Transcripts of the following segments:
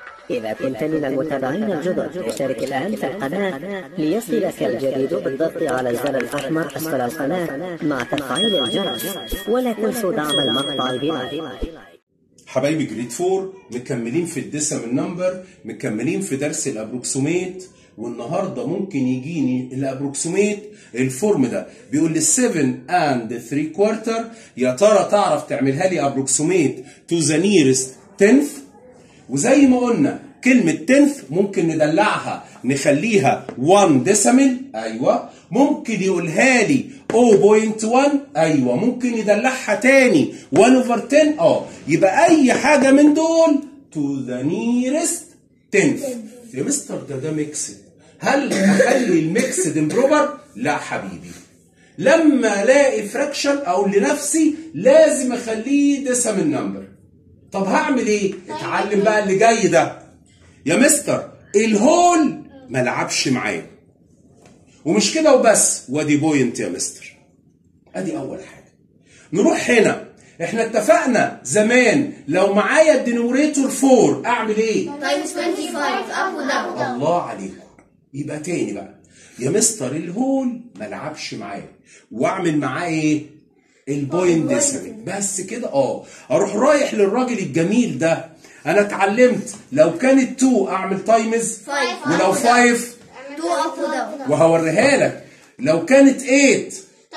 إذا كنت من المتابعين الجدد اشترك الآن في القناة ليصلك الجديد بالضغط على الزر الأحمر أسفل القناة مع تفعيل الجرس ولا تنسوا دعم المقطع بلايك حبايبي جريد 4 مكملين في الديسيمال نمبر مكملين في درس الابروكسوميت والنهارده ممكن يجيني الابروكسوميت الفورم ده بيقول لي 7 اند 3 كوارتر يا ترى تعرف تعملها لي ابروكسوميت تو ذا نيرست 10 وزي ما قلنا كلمة 10 ممكن ندلعها نخليها 1 ديسيمال ايوه ممكن يقولها لي 0.1 ايوه ممكن يدلعها تاني 1 اوفر 10 اه يبقى اي حاجة من دول تو ذا نيرست 10 يا مستر ده ده ميكسد هل اخلي الميكسد امبروبر؟ لا حبيبي لما الاقي فراكشن اقول لنفسي لازم اخليه ديسيمال نمبر طب هعمل ايه؟ اتعلم بقى اللي جاي ده يا مستر الهول ما لعبش معايا ومش كده وبس وادي بوينت يا مستر ادي اول حاجه نروح هنا احنا اتفقنا زمان لو معايا الدينوريتور 4 اعمل ايه تايمز 25 اب وداون الله عليكم يبقى تاني بقى يا مستر الهول ما لعبش معايا واعمل معاه ايه البوينت ديسيمال بس كده اه اروح رايح للراجل الجميل ده انا اتعلمت لو كانت 2 اعمل تايمز Five. ولو 5 2 اب وداون وهوريها لك لو كانت 8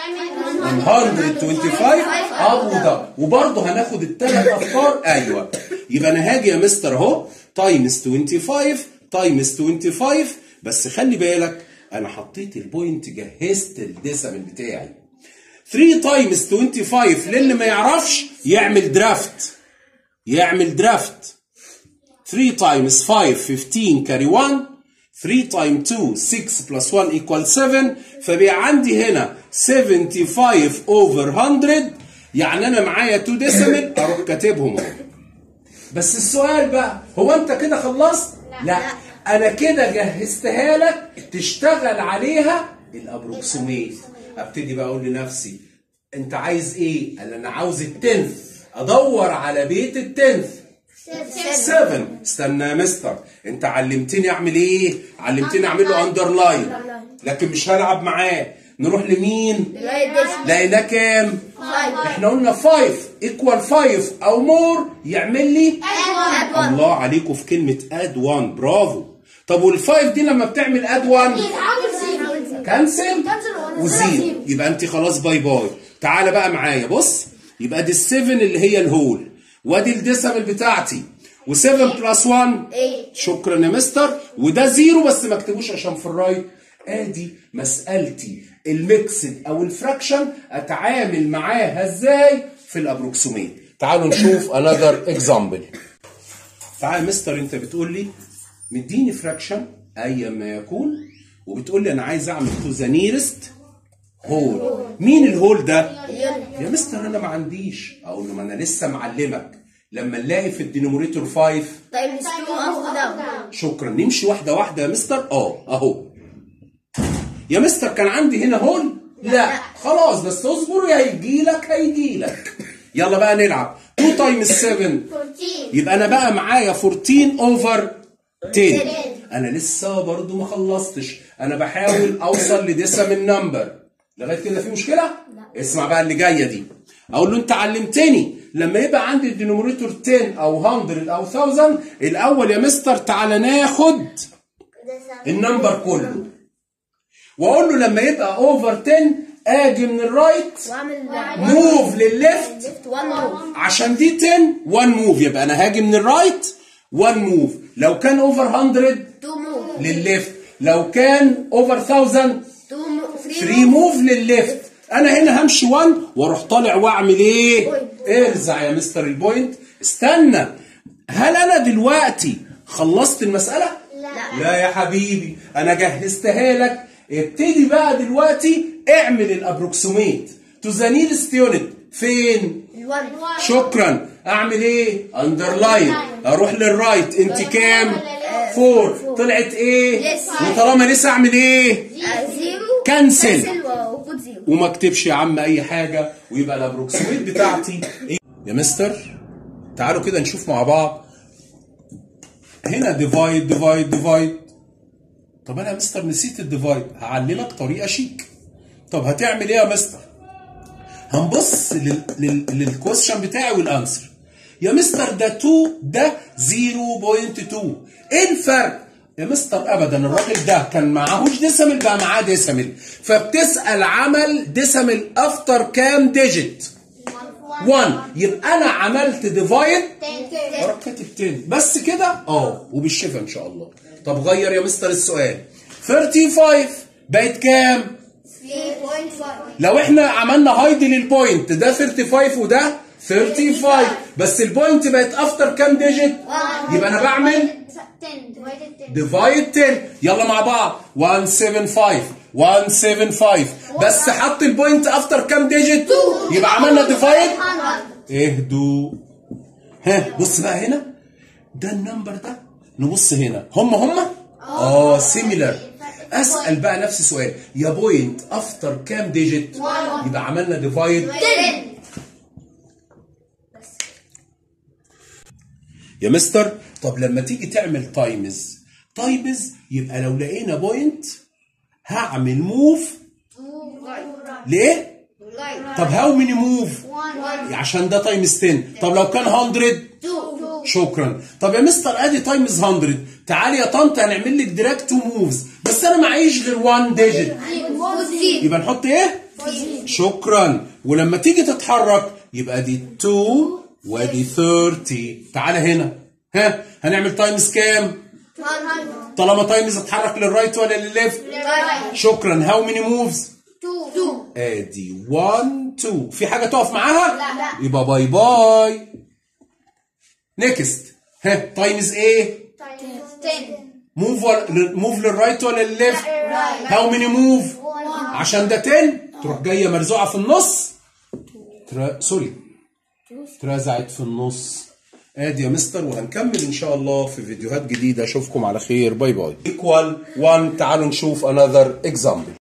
125 ابو ده وبرضه هناخد الثلاث افكار ايوه يبقى انا هاجي يا مستر اهو تايمز 25 تايمز 25 بس خلي بالك انا حطيت البوينت جهزت الديسيمال بتاعي 3 تايمز 25 للي ما يعرفش يعمل درافت يعمل درافت 3 times 5 15 carry 1 3 times 2 6 plus 1 equal 7 فبقى عندي هنا 75 over 100 يعني انا معايا 2 decimal اروح كاتبهم اهو بس السؤال بقى هو انت كده خلصت؟ لا انا كده جهزتها لك تشتغل عليها الابروكسيميت ابتدي بقى اقول لنفسي انت عايز ايه؟ قال انا عاوز التنث ادور على بيت التنث 7 استنى يا مستر انت علمتني اعمل ايه علمتني اعمل له اندرلاين لكن مش هلعب معاه نروح لمين لقيناه كام احنا قلنا 5 ايكوال 5 او مور يعمل لي الله عليكم في كلمه اد 1 برافو طب والفايف دي لما بتعمل اد 1 كنسل وزيرو يبقى انت خلاص باي باي تعالى بقى معايا بص يبقى دي السفن اللي هي الهول وادي الديسيمال بتاعتي و7 بلس 1 شكرا يا مستر وده زيرو بس ما اكتبوش عشان في الرايت ادي مسالتي الميكسد او الفراكشن اتعامل معاها ازاي في الابروكسيميت تعالوا نشوف another example تعال يا مستر انت بتقول لي مديني فراكشن ايا ما يكون وبتقول لي انا عايز اعمل تو ذا نيرست هول مين الهول ده يا مستر انا ما عنديش اقول له ما انا لسه معلمك لما نلاقي في الدينوميريتور 5 تايمز 2 اب وداون شكرا نمشي واحده واحده يا مستر اه اهو يا مستر كان عندي هنا هول لا خلاص بس اصبر يا هيجي لك هيجي لك يلا بقى نلعب 2 تايمز 7 14 يبقى انا بقى معايا 14 اوفر 10 انا لسه برضو ما خلصتش انا بحاول اوصل لديسيمال نمبر لغايه كده في مشكله لا اسمع بقى اللي جايه دي اقول له انت علمتني لما يبقى عندي الدينوميريتور 10 او 100 او 1000 الاول يا مستر تعالى ناخد النمبر كله واقول له لما يبقى اوفر 10 اجي من الرايت واعمل موف للليفت ليفت 1 موف عشان دي 10 1 موف يبقى انا هاجي من الرايت 1 موف لو كان اوفر 100 2 موف للليفت لو كان اوفر 1000 2 موف 3 موف للليفت انا هنا همشي 1 واروح طالع واعمل ايه ارزع يا مستر البوينت استنى هل انا دلوقتي خلصت المساله لا لا يا حبيبي انا جهزتها لك ابتدي بقى دلوقتي اعمل الابروكسيميت تو ذا نيرست يونت فين ال1 شكرا اعمل ايه اندرلاين اروح للرايت انت كام فور طلعت ايه لسه. وطالما لسه اعمل ايه زيرو كنسل. وبوت زيرو وما اكتبش يا عم اي حاجه ويبقى الابروكسيميت بتاعتي إيه؟ يا مستر تعالوا كده نشوف مع بعض هنا ديفايد ديفايد ديفايد طب انا يا مستر نسيت الديفايد هعلمك طريقه شيك طب هتعمل ايه يا مستر هنبص لل... لل... للكويشن بتاعي والانسر يا مستر ده 2 ده 0.2 ايه الفرق يا مستر ابدا الراجل ده كان معهوش ديسمل بقى معاه ديسمل فبتسال عمل ديسمل افتر كام ديجيت 1 يبقى انا عملت ديفايد وراك كاتب 10 بس كده اه وبالشفا ان شاء الله طب غير يا مستر السؤال 35 بقت كام 3.5 لو احنا عملنا هايد للبوينت ده 35 وده 35 بس البوينت بقت افتر كام ديجيت يبقى انا بعمل 10 divided 10 ديفايد 10 يلا مع بعض 175 175 بس حط البوينت افتر كام ديجيت يبقى عملنا ديفايد 100 اهدوا ها بص بقى هنا ده النمبر ده نبص هنا هم هم اه سيميلر اسال بقى نفس السؤال يا بوينت افتر كام ديجيت يبقى عملنا ديفايد 10 يا مستر طب لما تيجي تعمل تايمز تايمز يبقى لو لقينا بوينت هعمل موف ليه طب هاو ميني موف عشان ده تايمز 10 طب لو كان 100 شكرا طب يا مستر ادي تايمز 100 تعالي يا طنط هنعمل لك دراج تو موفز بس انا معيش غير 1 ديجيت يبقى نحط ايه شكرا ولما تيجي تتحرك يبقى دي 2 وادي 30 تعالى هنا ها هنعمل تايمز كام طالما تايمز اتحرك للرايت ولا للليفت شكرا هاو ميني موفز ادي 1 2 في حاجه تقف معاها لا. يبقى باي باي نيكست ها تايمز ايه 10 موف موف للرايت ولا للليفت right. هاو ميني موف عشان ده 10 تروح جايه مرزوعه في النص ترا... سوري اترزعت في النص ادي يا مستر وهنكمل ان شاء الله في فيديوهات جديده اشوفكم على خير باي باي ايكوال 1 تعالوا نشوف another example